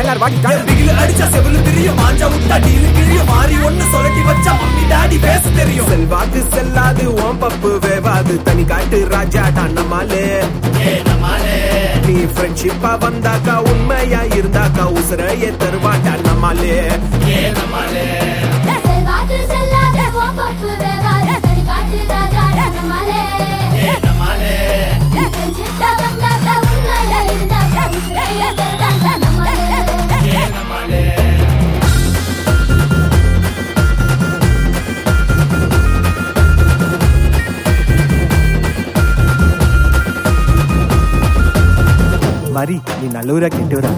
Car வாடி car பிகிலு அடிச்சா செவிலு தெரியும் மாஞ்சா விட்டா டீலு கிழியும் மாறி ஒண்ணு சொல்லட்டி வச்சா மம்மி டாடி பேச தெரியும் செல்வாக்கு செல்லாது ஓம் பப்பு வேவாது தனி காட்டு ராஜா நம்மாலே நீ ஃப்ரெண்ட்ஷிப்பா வந்தாக்கா உண்மையா இருந்தாக்கா உசுரையே தருவாட்டா நம்மாலே செல்வாக்கு செல்லாத கோபப்பு வேவாது தனி காட்டு ராஜா நம்மாலே சித்தா வந்தாக்கா உண்மையா இருந்தாக்கா உசுரைய தந்தாக்கா நம்மாலே மரி நீ நல்லூரா கெட்டூரா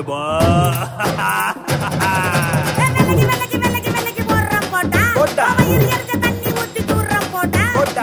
வெள்ளக்கி வெள்ளக்கி வெள்ளக்கி வெள்ளக்கி போடுறோம் போட்டா போட்டா. அவன் இருக்க தண்ணி ஊத்தி தூர்றோம் போட்டா போட்டா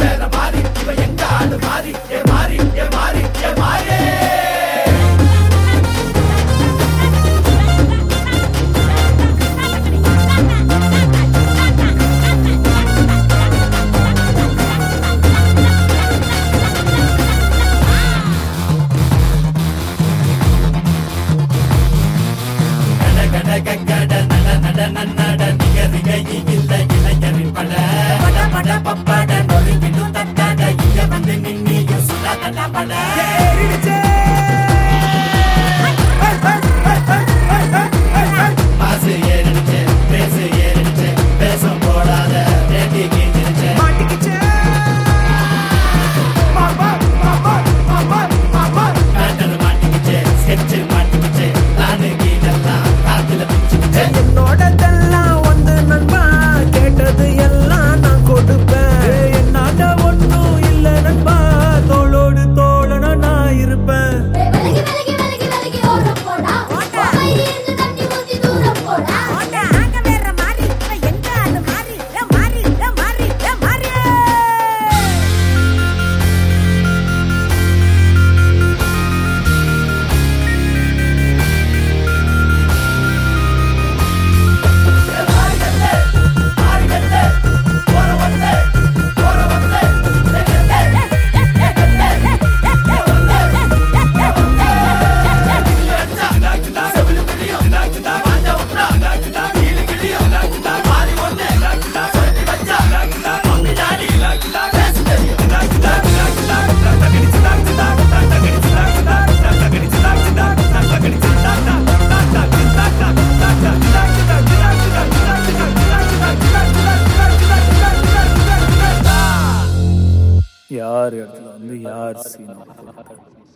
பட பட பப்பட நொறுங்கிடும் தட்டாட இங்க வந்து நின்னியும் சுடா தட்டா பட மாட்டிக்கிச்சே மாமா மாமா மாமா மாமா என்னோடதெல்லாம் வந்து நண்பா கேட்டது எல்லாம் நான் கொடுப்பேன் என்னால ஒண்ணும் இல்ல நண்பா தோளோடு தோழனா நான் இருப்பேன் விலகி விலகி விலகி விலகி ஓரம் போடா அமைதி இருந்து தண்ணி ஊத்தி தூரம் போடா போட்டா ஆங்க வேற மாறி இவன் எங்க அது மாறி ஏ மாறி ஏ மாறி ஏ மாறி யார் இடத்துல வந்து யார் சீன்